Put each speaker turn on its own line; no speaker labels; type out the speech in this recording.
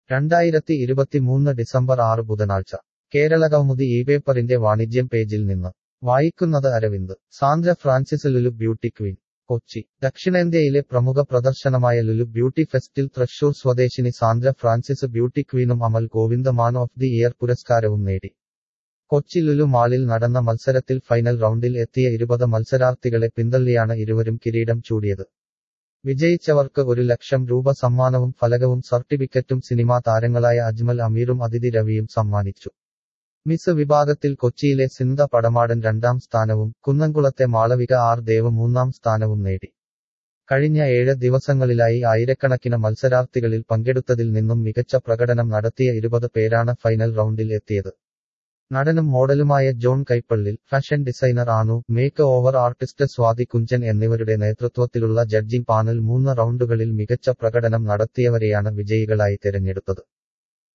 രണ്ടായിരത്തി ഇരുപത്തിമൂന്ന് ഡിസംബർ ആറ് ബുധനാഴ്ച കേരള കൗമുദി ഈ പേപ്പറിന്റെ വാണിജ്യം പേജിൽ നിന്ന് വായിക്കുന്നത് Aravind Sandra Francis Lulu beauty queen Kochi ദക്ഷിണേന്ത്യയിലെ പ്രമുഖ പ്രദർശനമായ ലുലു ബ്യൂട്ടി ഫെസ്റ്റിൽ തൃശൂർ സ്വദേശിനി സാന്ദ്ര ഫ്രാൻസിസ് ബ്യൂട്ടി ക്വീനും Amal Govinda man of the year പുരസ്കാരവും നേടി കൊച്ചി ലുലു മാളിൽ നടന്ന മത്സരത്തിൽ ഫൈനൽ റൗണ്ടിൽ എത്തിയ ഇരുപത് മത്സരാർത്ഥികളെ പിന്തള്ളിയാണ് ഇരുവരും കിരീടം ചൂടിയത് വിജയിച്ചവർക്ക് ഒരു ലക്ഷം രൂപ സമ്മാനവും ഫലകവും സർട്ടിഫിക്കറ്റും സിനിമാ താരങ്ങളായ അജ്മൽ അമീറും അതിഥി രവിയും സമ്മാനിച്ചു മിസ് വിഭാഗത്തിൽ കൊച്ചിയിലെ സിന്ദ പടമാടൻ രണ്ടാം സ്ഥാനവും കുന്നംകുളത്തെ മാളവിക ആർ ദേവ് മൂന്നാം സ്ഥാനവും നേടി കഴിഞ്ഞ ഏഴ് ദിവസങ്ങളിലായി ആയിരക്കണക്കിന് മത്സരാർത്ഥികളിൽ പങ്കെടുത്തതിൽ നിന്നും മികച്ച പ്രകടനം നടത്തിയ ഇരുപത് പേരാണ് ഫൈനൽ റൗണ്ടിൽ എത്തിയത് നടനും മോഡലുമായ ജോൺ കൈപ്പള്ളിൽ ഫാഷൻ ഡിസൈനർ ആണു make over artist Swathi Kunchan എന്നിവരുടെ നേതൃത്വത്തിലുള്ള ജഡ്ജിംഗ് പാനൽ മൂന്ന് റൗണ്ടുകളിൽ മികച്ച പ്രകടനം നടത്തിയവരെയാണ് വിജയികളായി തിരഞ്ഞെടുത്തത്